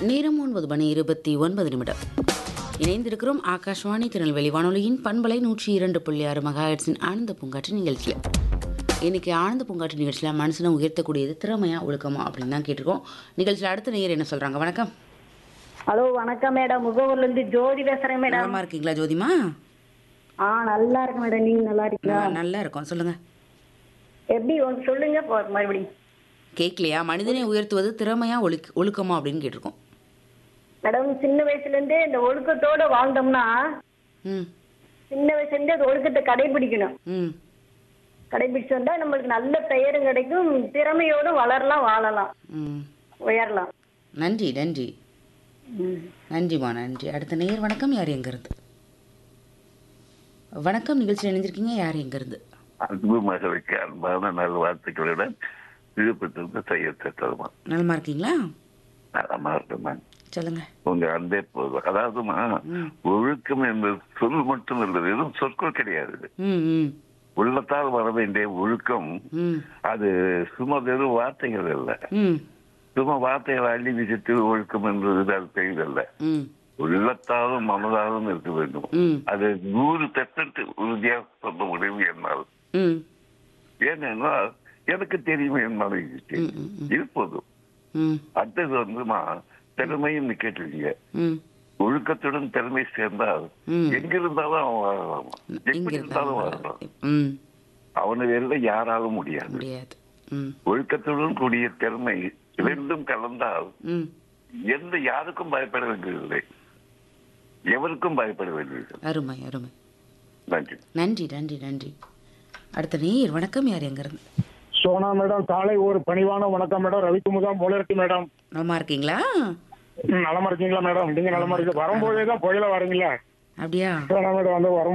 நேரம் ஒன்பது மணி இருபத்தி ஒன்பது நிமிடம் இணைந்திருக்கிறோம் ஆகாஷ்வாணி திருநெல்வேலி வானொலியின் பண்பலை நூற்றி இரண்டு புள்ளி ஆறு மகாஹெட்ஸின் ஆனந்த பூங்காற்று நிகழ்ச்சியில் இன்னைக்கு ஆனந்த பூங்காற்று நிகழ்ச்சியில் மனுஷனை உயர்த்தக்கூடியது திறமையா ஒழுக்கமா அப்படின்னு தான் கேட்டிருக்கோம் நிகழ்ச்சியில் அடுத்த நேயர் என்ன சொல்றாங்க வணக்கம் ஹலோ வணக்கம் மேடம் முகவூர்ல இருந்து ஜோதி பேசுறேன் மேடம் நலமா இருக்கீங்களா ஜோதிமா ஆ நல்லா இருக்கு மேடம் நீங்க நல்லா இருக்கீங்களா நான் நல்லா இருக்கோம் சொல்லுங்க எப்படி ஒன்று சொல்லுங்க போ- மறுபடியும் கேட்கலையா மனிதனை உயர்த்துவது திறமையா ஒழுக்க ஒழுக்கமா அப்படின்னு கேட்டிருக்கோம் மேடம் சின்ன வயசுல இருந்தே இந்த ஒழுக்கத்தோட வாழ்ந்தோம்னா ம் சின்ன வயசுல இருந்தே அந்த ஒழுக்கத்தை கடைபிடிக்கணும் ம் கடைபிடிச்சு வந்தா நம்மளுக்கு நல்ல பெயரும் கிடைக்கும் திறமையோட வளரலாம் வாழலாம் ம் உயரலாம் நன்றி நன்றி ம். நன்றிம்மா நன்றி அடுத்த நேயர் வணக்கம் யார் எங்கேருந்து வணக்கம் நிகழ்ச்சியில் இணைஞ்சிருக்கீங்க யார் எங்கேருந்து அன்பு மகளுக்கு அன்பான நல்வாழ்த்துக்களுடன் விழுப்புரத்திலிருந்து செய்ய தருமா நலமா இருக்கீங்களா நலமா இருக்குமா சொல்லுங்க உங்க அன்பே போதும் அதாவதுமா ம். ஒழுக்கம் என்பது சொல் மட்டும் இல்லை வெறும் சொற்கள் கிடையாது ம் ம் உள்ளத்தால் வர வேண்டிய ஒழுக்கம் ம் அது சும்மா வெறும் வார்த்தைகள் இல்லை ம் சும்மா வார்த்தைகள் அள்ளி விசித்து ஒழுக்கம் என்பது அது பெரியதல்ல ம் உள்ளத்தாலும் மனதாலும் இருக்க வேண்டும் ம் அது நூறு பெர்சன்ட் உறுதியா சொல்ல முடியும் என்னால் ம் ஏனென்றால் எனக்கு தெரியும் என் மனைவி ம், ம், ம். இது போதும் ம் அடுத்தது வந்துமா திறமையும் நீ கேட்டிருக்கீங்க ம் ஒழுக்கத்துடன் திறமை சேர்ந்தால் ம். எங்க இருந்தாலும் அவன் வாழலாம் இங்க எப்படி இருந்தாலும் இருந்தாலும் வாழலாம் ம் அவனை வெளில யாராலும் முடியாது முடியாது ம் ஒழுக்கத்துடன் கூடிய திறமை இரண்டும் கலந்தால் ம் எந்த யாருக்கும் பயப்பட வேண்டியதில்லை எவருக்கும் பயப்பட வேண்டியதில்லை அருமை அருமை நன்றி நன்றி நன்றி நன்றி அடுத்த நேயர் வணக்கம் யார் எங்கேருந்து சோனா மேடம் காலை ஒரு பணிவான வணக்கம் மேடம் ரவிக்குமுதம் போலருக்கு மேடம் நலமா இருக்கீங்களா ம், நலமா இருக்கீங்களா மேடம் நீங்க நலமா இருக்கு வரும்போதே தான் புயல வரீங்களா அப்படியா சோனா மேடம் வந்து வரும்